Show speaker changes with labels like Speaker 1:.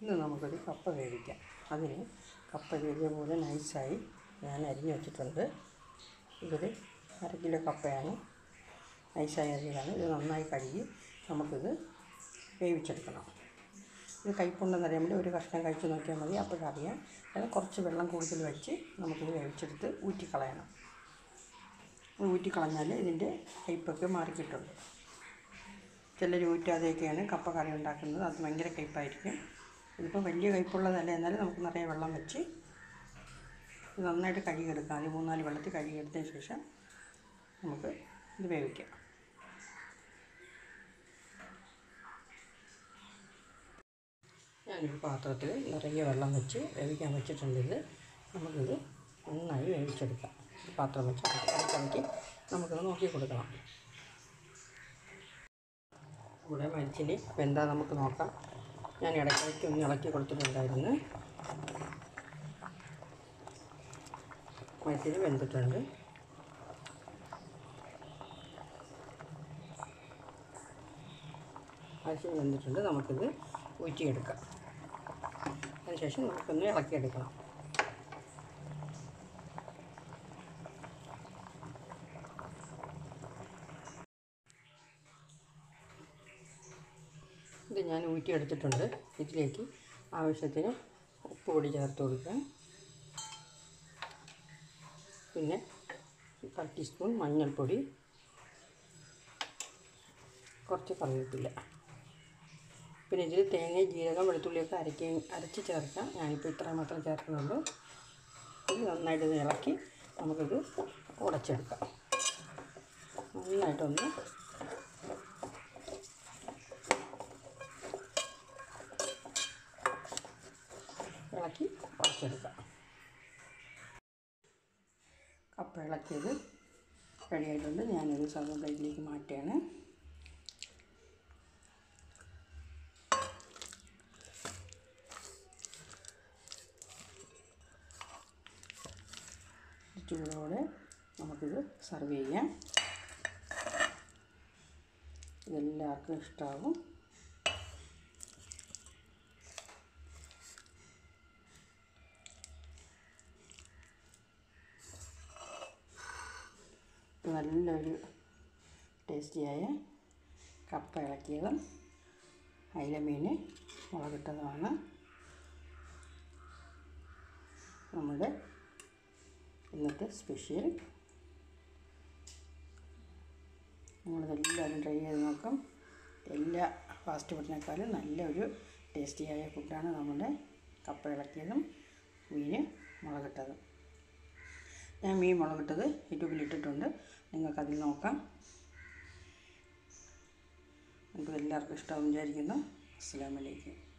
Speaker 1: ഇന്ന് നമുക്കൊരു കപ്പ വേവിക്കാം അതിന് കപ്പ ഇതേപോലെ നൈസായി ഞാൻ അരിഞ്ഞു വെച്ചിട്ടുണ്ട് ഇതൊരു അര കിലോ കപ്പയാണ് നൈസായി അരിഞ്ഞതാണ് ഇത് നന്നായി കഴുകി നമുക്കിത് വേവിച്ചെടുക്കണം ഇത് കയ്പുണ്ടെന്ന് അറിയാൻ വേണ്ടി ഒരു കഷ്ണം കഴിച്ച് നോക്കിയാൽ മതി അപ്പോഴറിയാം അത് കുറച്ച് വെള്ളം കൂടുതൽ വെച്ച് നമുക്കിത് വേവിച്ചെടുത്ത് ഊറ്റിക്കളയണം ഇത് ഊറ്റിക്കളഞ്ഞാൽ ഇതിൻ്റെ കയ്പ്പൊക്കെ മാറിക്കിട്ടുണ്ട് ചിലർ ഊറ്റാതെയൊക്കെയാണ് കപ്പ കറി ഉണ്ടാക്കുന്നത് അത് ഭയങ്കര കയ്പ്പായിരിക്കും ഇതിപ്പോൾ വലിയ കയ്പ്പുള്ളതല്ല എന്നാലും നമുക്ക് നിറയെ വെള്ളം വെച്ച് ഇത് നന്നായിട്ട് കഴുകിയെടുക്കാം അത് മൂന്നാല് വെള്ളത്തിൽ കഴുകിയെടുത്തതിന് ശേഷം നമുക്ക് ഇത് വേവിക്കാം ഞാനൊരു പാത്രത്തിൽ നിറയെ വെള്ളം വെച്ച് വേവിക്കാൻ വെച്ചിട്ടുണ്ട് ഇത് നമുക്കിത് നന്നായി വേവിച്ചെടുക്കാം പാത്രം വെച്ച് ഇടയ്ക്കിടയ്ക്ക് നമുക്കിത് നോക്കി കൊടുക്കണം ഇവിടെ മരിച്ചിന് വെന്താ നമുക്ക് നോക്കാം ഞാൻ ഇടയ്ക്കിടയ്ക്ക് ഒന്ന് ഇളക്കി കൊടുത്തിട്ടുണ്ടായിരുന്നു മരിച്ചിന് വെന്തിട്ടുണ്ട് മരിച്ചിന് വെന്തിട്ടുണ്ട് നമുക്കിത് ഊറ്റിയെടുക്കാം അതിനുശേഷം നമുക്കൊന്ന് ഇളക്കിയെടുക്കണം ഇത് ഞാൻ ഊറ്റിയെടുത്തിട്ടുണ്ട് ഇതിലേക്ക് ആവശ്യത്തിന് ഉപ്പ് പൊടി ചേർത്ത് കൊടുക്കുക പിന്നെ കാൽ ടീസ്പൂൺ മഞ്ഞൾപ്പൊടി കുറച്ച് കറിവേപ്പില പിന്നെ ഇതിൽ തേങ്ങ ജീരകം വെളുത്തുള്ളിയൊക്കെ അരയ്ക്കുകയും അരച്ച് ചേർക്കാം ഞാനിപ്പോൾ ഇത്രയും മാത്രം ചേർക്കുന്നുള്ളൂ ഇത് നന്നായിട്ട് ഇത് ഇളക്കി നമുക്കിത് ഉടച്ചെടുക്കാം നന്നായിട്ടൊന്ന് ഇളക്കി ഉടച്ചെടുക്കാം കപ്പ ഇളക്കിയത് റെഡിയായിട്ടുണ്ട് ഞാനൊരു സർവ്വ പ്ലേറ്റിലേക്ക് മാറ്റുകയാണ് ചൂടോടെ നമുക്കിത് സർവ് ചെയ്യാം ഇതെല്ലാവർക്കും ഇഷ്ടമാവും നല്ലൊരു ടേസ്റ്റിയായ കപ്പ ഇളക്കിയതും അയിലമീൻ മുളകിട്ടതുമാണ് നമ്മുടെ ഇന്നത്തെ സ്പെഷ്യൽ നിങ്ങളിതെല്ലാവരും ട്രൈ ചെയ്ത് നോക്കും എല്ലാ ഫാസ്റ്റ് ഫുഡിനേക്കാളും നല്ലൊരു ടേസ്റ്റിയായ ഫുഡാണ് നമ്മുടെ കപ്പ ഇളക്കിയതും മീൻ മുളകിട്ടതും ഞാൻ മീൻ മുളകിട്ടത് യൂട്യൂബിൽ ഇട്ടിട്ടുണ്ട് നിങ്ങൾക്കതിൽ നോക്കാം നിങ്ങൾക്ക് എല്ലാവർക്കും ഇഷ്ടമാവും വിചാരിക്കുന്നു അസ്സാം വലൈക്കും